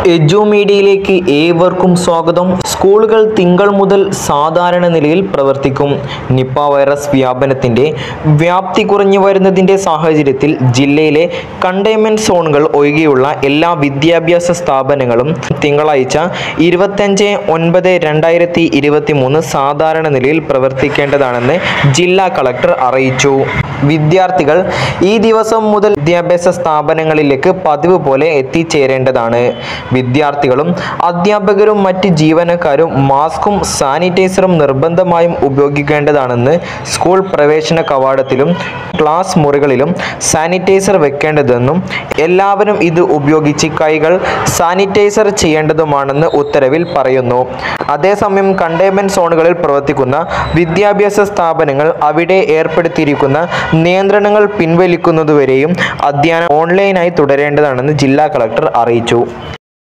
എജു മീഡിയയിലേക്ക് ഏവർക്കും സ്വാഗതം സ്കൂളുകൾ തിങ്കൾ മുതൽ സാധാരണ നിലയിൽ പ്രവർത്തിക്കും നിപ്പ വൈറസ് വ്യാപനത്തിന്റെ വ്യാപ്തി കുറഞ്ഞു വരുന്നതിന്റെ സാഹചര്യത്തിൽ ജില്ലയിലെ കണ്ടെയ്ൻമെന്റ് സോണുകൾ ഒഴികെയുള്ള എല്ലാ വിദ്യാഭ്യാസ സ്ഥാപനങ്ങളും തിങ്കളാഴ്ച ഇരുപത്തഞ്ച് ഒൻപത് രണ്ടായിരത്തി ഇരുപത്തി മൂന്ന് സാധാരണ നിലയിൽ പ്രവർത്തിക്കേണ്ടതാണെന്ന് ജില്ലാ കളക്ടർ അറിയിച്ചു വിദ്യാർത്ഥികൾ ഈ ദിവസം മുതൽ വിദ്യാഭ്യാസ സ്ഥാപനങ്ങളിലേക്ക് പതിവ് പോലെ എത്തിച്ചേരേണ്ടതാണ് വിദ്യാർത്ഥികളും അധ്യാപകരും മറ്റ് ജീവനക്കാരും മാസ്കും സാനിറ്റൈസറും നിർബന്ധമായും ഉപയോഗിക്കേണ്ടതാണെന്ന് സ്കൂൾ പ്രവേശന കവാടത്തിലും ക്ലാസ് മുറികളിലും സാനിറ്റൈസർ വെക്കേണ്ടതെന്നും എല്ലാവരും ഇത് ഉപയോഗിച്ച് കൈകൾ സാനിറ്റൈസർ ചെയ്യേണ്ടതുമാണെന്ന് ഉത്തരവിൽ പറയുന്നു അതേസമയം കണ്ടെയ്ൻമെന്റ് സോണുകളിൽ പ്രവർത്തിക്കുന്ന വിദ്യാഭ്യാസ സ്ഥാപനങ്ങൾ അവിടെ ഏർപ്പെടുത്തിയിരിക്കുന്ന നിയന്ത്രണങ്ങൾ പിൻവലിക്കുന്നതുവരെയും അധ്യയനം ഓൺലൈനായി തുടരേണ്ടതാണെന്ന് ജില്ലാ കളക്ടർ അറിയിച്ചു